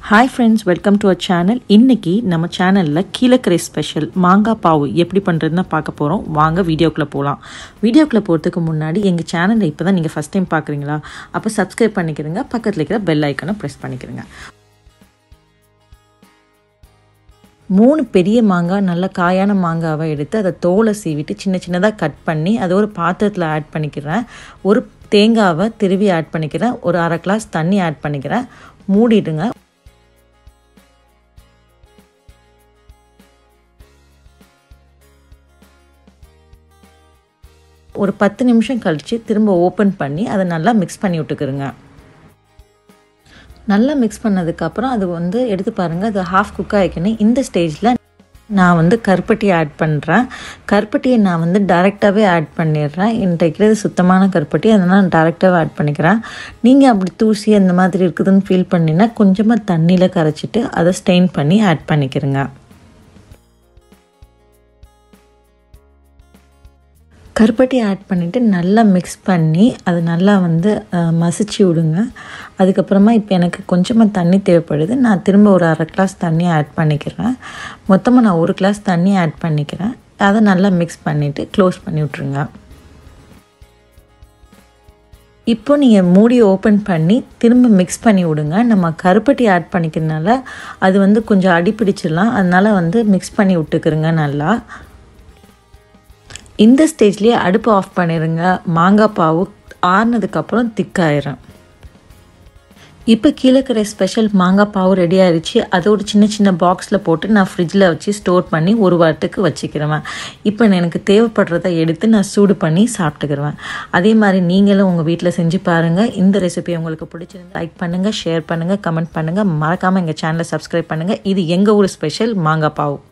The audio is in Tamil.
hi friends welcome to our channel இன்னைக்கு நம்ம சேனலில் கீழக்கரை ஸ்பெஷல் மாங்காய் பாவு எப்படி பண்ணுறதுன்னு பார்க்க போகிறோம் வாங்க வீடியோக்குள்ளே போகலாம் வீடியோக்குள்ளே போகிறதுக்கு முன்னாடி எங்கள் சேனலை இப்போ தான் நீங்கள் ஃபஸ்ட் டைம் பார்க்குறீங்களா அப்போ சப்ஸ்கிரைப் பண்ணிக்கிறங்க பக்கத்தில் இருக்கிற பெல் ஐக்கனை ப்ரெஸ் பண்ணிக்கிறங்க மூணு பெரிய மாங்காய் நல்ல காயான மாங்காவை எடுத்து அதை தோலை சீவிட்டு சின்ன சின்னதாக கட் பண்ணி அதை ஒரு பாத்திரத்தில் ஆட் பண்ணிக்கிறேன் ஒரு தேங்காவை திருவி ஆட் பண்ணிக்கிறேன் ஒரு அரை கிளாஸ் தண்ணி ஆட் பண்ணிக்கிறேன் மூடிடுங்க ஒரு பத்து நிமிஷம் கழித்து திரும்ப ஓப்பன் பண்ணி அதை நல்லா மிக்ஸ் பண்ணி விட்டுக்கிறோங்க நல்லா மிக்ஸ் பண்ணதுக்கப்புறம் அது வந்து எடுத்து பாருங்கள் அது ஹாஃப் குக் ஆகிக்கணும் இந்த ஸ்டேஜில் நான் வந்து கருப்பட்டி ஆட் பண்ணுறேன் கருப்பட்டியை நான் வந்து டைரெக்டாகவே ஆட் பண்ணிடுறேன் என்கிட்ட இருக்கிறது சுத்தமான கருப்பட்டி அதனால் நான் டைரெக்டாகவே ஆட் பண்ணிக்கிறேன் நீங்கள் அப்படி தூசி அந்த மாதிரி இருக்குதுன்னு ஃபீல் பண்ணினா கொஞ்சமாக தண்ணியில் கரைச்சிட்டு அதை ஸ்டெயின் பண்ணி ஆட் பண்ணிக்கிறேங்க கருப்பட்டி ஆட் பண்ணிவிட்டு நல்லா மிக்ஸ் பண்ணி அது நல்லா வந்து மசிச்சு விடுங்க அதுக்கப்புறமா இப்போ எனக்கு கொஞ்சமாக தண்ணி தேவைப்படுது நான் திரும்ப ஒரு அரை கிளாஸ் தண்ணி ஆட் பண்ணிக்கிறேன் மொத்தமாக நான் ஒரு கிளாஸ் தண்ணி ஆட் பண்ணிக்கிறேன் அதை நல்லா மிக்ஸ் பண்ணிவிட்டு க்ளோஸ் பண்ணி விட்ருங்க இப்போ நீங்கள் மூடி ஓப்பன் பண்ணி திரும்ப மிக்ஸ் பண்ணி விடுங்க நம்ம கருப்பட்டி ஆட் பண்ணிக்கிறதுனால அது வந்து கொஞ்சம் அடி பிடிச்சிடலாம் அதனால் வந்து மிக்ஸ் பண்ணி விட்டுக்கிறங்க நல்லா இந்த ஸ்டேஜ்லேயே அடுப்பு ஆஃப் பண்ணிடுங்க மாங்காய் பாவு ஆறுனதுக்கப்புறம் திக்காயிரும் இப்போ கீழக்கரை ஸ்பெஷல் மாங்காய் பாவு ரெடி ஆயிடுச்சு அதை ஒரு சின்ன சின்ன பாக்ஸில் போட்டு நான் ஃப்ரிட்ஜில் வச்சு ஸ்டோர் பண்ணி ஒரு வாரத்துக்கு வச்சுக்கிறேன் இப்போ எனக்கு தேவைப்படுறத எடுத்து நான் சூடு பண்ணி சாப்பிட்டுக்கிறேன் அதே மாதிரி நீங்களும் உங்கள் வீட்டில் செஞ்சு பாருங்கள் இந்த ரெசிபி உங்களுக்கு பிடிச்சிருந்தா லைக் பண்ணுங்கள் ஷேர் பண்ணுங்கள் கமெண்ட் பண்ணுங்கள் மறக்காமல் எங்கள் சேனலை சப்ஸ்கிரைப் பண்ணுங்கள் இது எங்கள் ஊர் ஸ்பெஷல் மாங்காய் பாவு